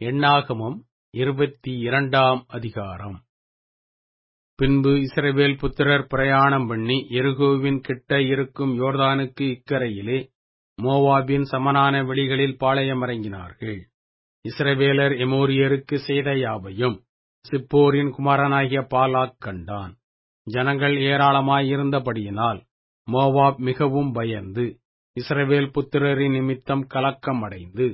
எண்ணாகமம் இருபத்தி இரண்டாம் அதிகாரம் பின்பு இஸ்ரவேல் புத்திரர் பிரயாணம் பண்ணி எரிகோவின் கிட்ட இருக்கும் யோர்தானுக்கு இக்கரையிலே மோவாபின் சமனான வெளிகளில் பாளையமிறங்கினார்கள் இஸ்ரவேலர் எமோரியருக்கு செய்த யாவையும் சிப்போரின் குமாரனாகிய பாலாக் கண்டான் ஜனங்கள் ஏராளமாயிருந்தபடியினால் மோவாப் மிகவும் பயந்து இஸ்ரவேல் புத்திரரின் நிமித்தம் கலக்கமடைந்து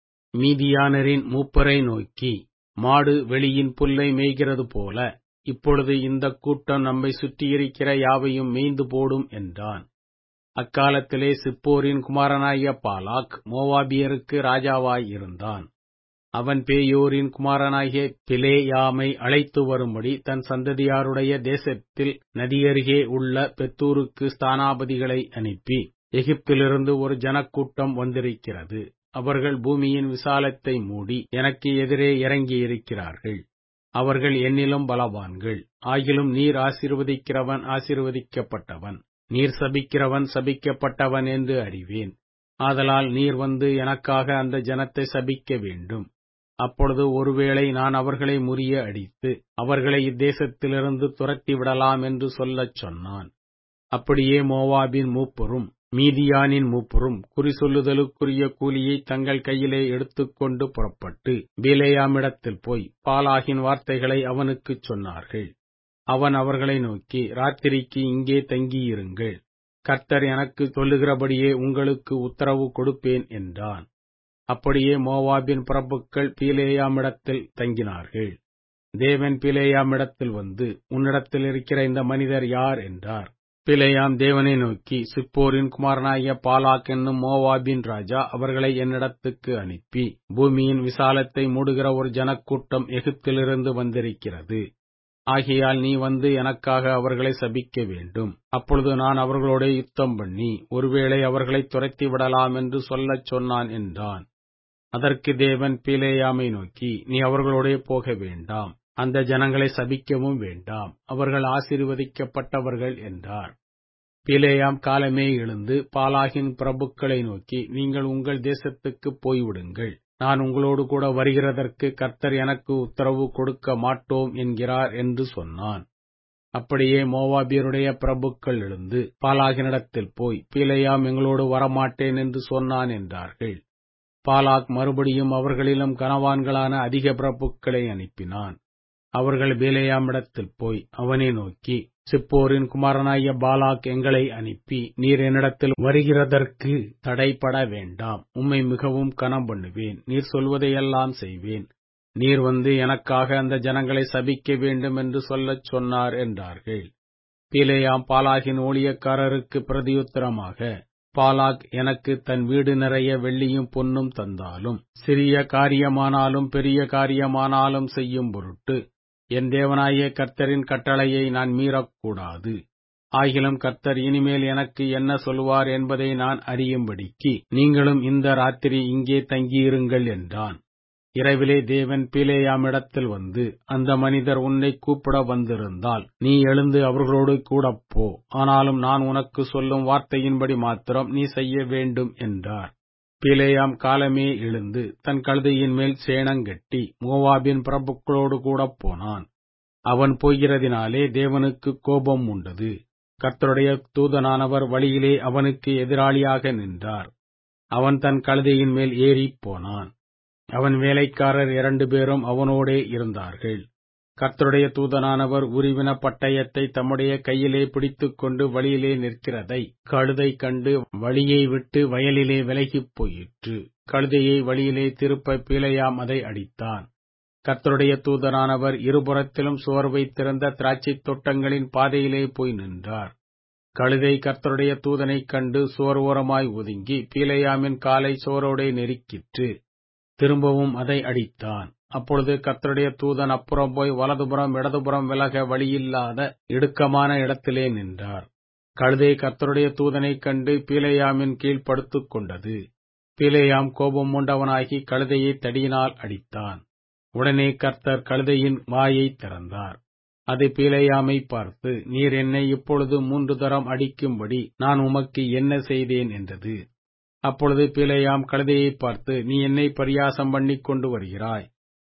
மீதியானரின் மூப்பரை நோக்கி மாடு வெளியின் புல்லை மேய்கிறது போல இப்பொழுது இந்தக் கூட்டம் நம்மை சுற்றியிருக்கிற யாவையும் மேய்ந்து போடும் என்றான் அக்காலத்திலே சிப்போரின் குமாரனாகிய பாலாக் மோவாபியருக்கு ராஜாவாயிருந்தான் அவன் பேயோரின் குமாரனாகிய பிலேயாமை அழைத்து வரும்படி தன் சந்ததியாருடைய தேசத்தில் நதியருகே உள்ள பெத்தூருக்கு ஸ்தானாபதிகளை அனுப்பி எகிப்திலிருந்து ஒரு ஜனக்கூட்டம் வந்திருக்கிறது அவர்கள் பூமியின் விசாலத்தை மூடி எனக்கு எதிரே இறங்கியிருக்கிறார்கள் அவர்கள் என்னிலும் பலவான்கள் ஆகிலும் நீர் ஆசீர்வதிக்கிறவன் ஆசீர்வதிக்கப்பட்டவன் நீர் சபிக்கிறவன் சபிக்கப்பட்டவன் என்று அறிவேன் ஆதலால் நீர் வந்து எனக்காக அந்த ஜனத்தை சபிக்க வேண்டும் அப்பொழுது ஒருவேளை நான் அவர்களை முறிய அடித்து அவர்களை இத்தேசத்திலிருந்து துரத்தி விடலாம் என்று சொல்லச் சொன்னான் அப்படியே மோவாபின் மூப்பரும் மீதியானின் மூப்பரும் குறி சொல்லுதலுக்குரிய கூலியை தங்கள் கையிலே எடுத்துக்கொண்டு புறப்பட்டு பீலேயாமிடத்தில் போய் பாலாகின் வார்த்தைகளை அவனுக்குச் சொன்னார்கள் அவன் அவர்களை நோக்கி ராத்திரிக்கு இங்கே தங்கியிருங்கள் கர்த்தர் எனக்கு சொல்லுகிறபடியே உங்களுக்கு உத்தரவு கொடுப்பேன் என்றான் அப்படியே மோவாபின் பிரபுக்கள் பீலேயாமிடத்தில் தங்கினார்கள் தேவன் பீலேயாமிடத்தில் வந்து உன்னிடத்தில் இருக்கிற இந்த மனிதர் யார் என்றார் பிலேயாம் தேவனை நோக்கி சிப்போரின் குமாரனாகிய பாலாக் என்னும் மோவாபின் ராஜா அவர்களை என்னிடத்துக்கு அனுப்பி பூமியின் விசாலத்தை மூடுகிற ஒரு ஜனக்கூட்டம் எகிப்திலிருந்து வந்திருக்கிறது ஆகையால் நீ வந்து எனக்காக அவர்களை சபிக்க வேண்டும் அப்பொழுது நான் அவர்களோட யுத்தம் பண்ணி ஒருவேளை அவர்களை துரத்தி விடலாம் என்று சொல்லச் சொன்னான் என்றான் அதற்கு தேவன் பீலேயாமை நோக்கி நீ அவர்களோடே போக வேண்டாம் அந்த ஜனங்களை சபிக்கவும் வேண்டாம் அவர்கள் ஆசீர்வதிக்கப்பட்டவர்கள் என்றார் பிலேயாம் காலமே எழுந்து பாலாகின் பிரபுக்களை நோக்கி நீங்கள் உங்கள் தேசத்துக்கு போய்விடுங்கள் நான் உங்களோடு கூட வருகிறதற்கு கர்த்தர் எனக்கு உத்தரவு கொடுக்க மாட்டோம் என்கிறார் என்று சொன்னான் அப்படியே மோவாபியருடைய பிரபுக்கள் எழுந்து பாலாகினிடத்தில் போய் பீலையாம் எங்களோடு வரமாட்டேன் என்று சொன்னான் என்றார்கள் பாலாக் மறுபடியும் அவர்களிலும் கனவான்களான அதிக பிரபுக்களை அனுப்பினான் அவர்கள் பீலையாமிடத்தில் போய் அவனை நோக்கி சிப்போரின் குமாரனாகிய பாலாக் எங்களை அனுப்பி நீர் என்னிடத்தில் வருகிறதற்கு தடைப்பட வேண்டாம் உம்மை மிகவும் கனம் பண்ணுவேன் நீர் சொல்வதையெல்லாம் செய்வேன் நீர் வந்து எனக்காக அந்த ஜனங்களை சபிக்க வேண்டும் என்று சொல்லச் சொன்னார் என்றார்கள் பீலேயாம் பாலாகின் ஊழியக்காரருக்கு பிரதியுத்தரமாக பாலாக் எனக்கு தன் வீடு நிறைய வெள்ளியும் பொன்னும் தந்தாலும் சிறிய காரியமானாலும் பெரிய காரியமானாலும் செய்யும் பொருட்டு என் தேவனாய கர்த்தரின் கட்டளையை நான் மீறக்கூடாது ஆகிலும் கர்த்தர் இனிமேல் எனக்கு என்ன சொல்வார் என்பதை நான் அறியும்படிக்கு நீங்களும் இந்த ராத்திரி இங்கே தங்கியிருங்கள் என்றான் இரவிலே தேவன் பீலேயாமிடத்தில் வந்து அந்த மனிதர் உன்னை கூப்பிட வந்திருந்தால் நீ எழுந்து அவர்களோடு கூட போ ஆனாலும் நான் உனக்கு சொல்லும் வார்த்தையின்படி மாத்திரம் நீ செய்ய வேண்டும் என்றார் பிலேயாம் காலமே எழுந்து தன் கழுதையின் மேல் சேணங்கட்டி மோவாபின் பிரபுக்களோடு கூட போனான் அவன் போகிறதினாலே தேவனுக்கு கோபம் உண்டது கர்த்தருடைய தூதனானவர் வழியிலே அவனுக்கு எதிராளியாக நின்றார் அவன் தன் கழுதையின் மேல் ஏறிப் போனான் அவன் வேலைக்காரர் இரண்டு பேரும் அவனோடே இருந்தார்கள் கர்த்தருடைய தூதனானவர் உருவின பட்டயத்தை தம்முடைய கையிலே பிடித்துக்கொண்டு வழியிலே நிற்கிறதை கழுதை கண்டு வழியை விட்டு வயலிலே விலகிப் போயிற்று கழுதையை வழியிலே திருப்ப பீலையாம் அதை அடித்தான் கர்த்தருடைய தூதனானவர் இருபுறத்திலும் சுவர் வைத்திருந்த திராட்சைத் தோட்டங்களின் பாதையிலே போய் நின்றார் கழுதை கர்த்தருடைய தூதனைக் கண்டு சுவர் ஓரமாய் ஒதுங்கி பீலையாமின் காலை சுவரோடே நெருக்கிற்று திரும்பவும் அதை அடித்தான் அப்பொழுது கர்த்தருடைய தூதன் அப்புறம் போய் வலதுபுறம் இடதுபுறம் விலக வழியில்லாத இடுக்கமான இடத்திலே நின்றார் கழுதை கர்த்தருடைய தூதனைக் கண்டு பீலையாமின் கீழ் படுத்துக் கொண்டது பீலையாம் கோபம் உண்டவனாகி கழுதையை தடியினால் அடித்தான் உடனே கர்த்தர் கழுதையின் வாயை திறந்தார் அது பீலையாமை பார்த்து நீர் என்னை இப்பொழுது மூன்று தரம் அடிக்கும்படி நான் உமக்கு என்ன செய்தேன் என்றது அப்பொழுது பீலையாம் கழுதையை பார்த்து நீ என்னை பரியாசம் பண்ணிக் கொண்டு வருகிறாய்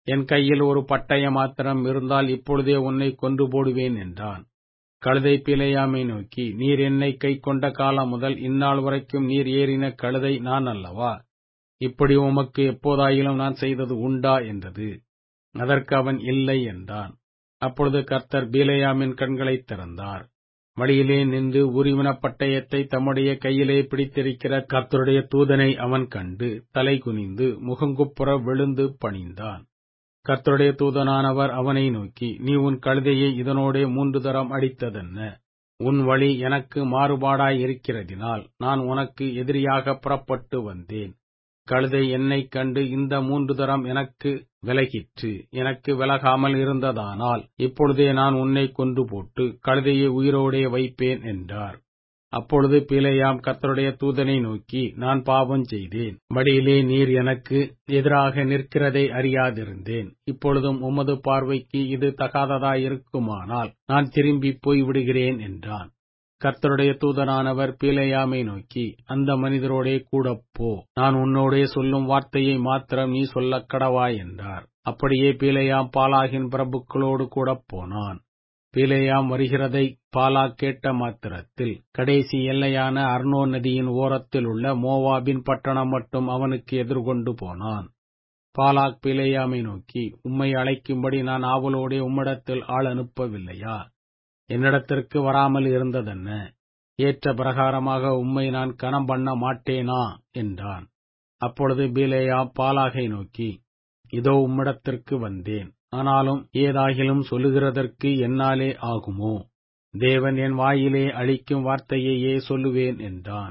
என் கையில் ஒரு பட்டய மாத்திரம் இருந்தால் இப்பொழுதே உன்னை கொன்று போடுவேன் என்றான் கழுதை பிழையாமை நோக்கி நீர் என்னை கை கொண்ட காலம் முதல் இந்நாள் வரைக்கும் நீர் ஏறின கழுதை நான் அல்லவா இப்படி உமக்கு எப்போதாயிலும் நான் செய்தது உண்டா என்றது அதற்கு அவன் இல்லை என்றான் அப்பொழுது கர்த்தர் பீலையாமின் கண்களைத் திறந்தார் வழியிலே நின்று உருவின பட்டயத்தை தம்முடைய கையிலே பிடித்திருக்கிற கர்த்தருடைய தூதனை அவன் கண்டு தலை குனிந்து முகங்குப்புற விழுந்து பணிந்தான் கர்த்தருடைய தூதனானவர் அவனை நோக்கி நீ உன் கழுதையை இதனோடே மூன்று தரம் அடித்ததென்ன உன் வழி எனக்கு மாறுபாடாயிருக்கிறதினால் நான் உனக்கு எதிரியாக புறப்பட்டு வந்தேன் கழுதை என்னைக் கண்டு இந்த மூன்று தரம் எனக்கு விலகிற்று எனக்கு விலகாமல் இருந்ததானால் இப்பொழுதே நான் உன்னை கொன்று போட்டு கழுதையை உயிரோடே வைப்பேன் என்றார் அப்பொழுது பிலேயாம் கர்த்தருடைய தூதனை நோக்கி நான் பாவம் செய்தேன் வழியிலே நீர் எனக்கு எதிராக நிற்கிறதை அறியாதிருந்தேன் இப்பொழுதும் உமது பார்வைக்கு இது தகாததாயிருக்குமானால் நான் திரும்பி போய் விடுகிறேன் என்றான் கர்த்தருடைய தூதனானவர் பீலையாமை நோக்கி அந்த மனிதரோடே கூட போ நான் உன்னோடே சொல்லும் வார்த்தையை மாத்திரம் நீ சொல்லக் கடவாய் என்றார் அப்படியே பீலையாம் பாலாகின் பிரபுக்களோடு கூட போனான் பீலேயாம் வருகிறதை பாலா கேட்ட மாத்திரத்தில் கடைசி எல்லையான அர்னோ நதியின் ஓரத்தில் உள்ள மோவாபின் பட்டணம் மட்டும் அவனுக்கு எதிர்கொண்டு போனான் பாலாக் பீலேயாமை நோக்கி உம்மை அழைக்கும்படி நான் ஆவலோடே உம்மிடத்தில் ஆள் அனுப்பவில்லையா என்னிடத்திற்கு வராமல் இருந்ததென்ன ஏற்ற பிரகாரமாக உம்மை நான் கனம் பண்ண மாட்டேனா என்றான் அப்பொழுது பீலேயா பாலாகை நோக்கி இதோ உம்மிடத்திற்கு வந்தேன் ஆனாலும் ஏதாகிலும் சொல்லுகிறதற்கு என்னாலே ஆகுமோ தேவன் என் வாயிலே அளிக்கும் வார்த்தையையே சொல்லுவேன் என்றான்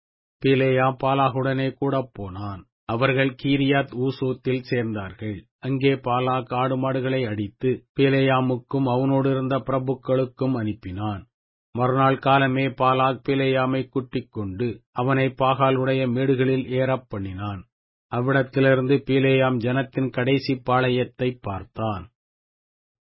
பீலேயா பாலாகுடனே கூட போனான் அவர்கள் கீரியாத் ஊசோத்தில் சேர்ந்தார்கள் அங்கே பாலாக் ஆடு மாடுகளை அடித்து பீலேயாமுக்கும் அவனோடு இருந்த பிரபுக்களுக்கும் அனுப்பினான் மறுநாள் காலமே பாலாக் பிலேயாமை குட்டிக் கொண்டு அவனை பாகாலுடைய மேடுகளில் ஏறப் பண்ணினான் அவ்விடத்திலிருந்து பீலேயாம் ஜனத்தின் கடைசி பாளையத்தை பார்த்தான்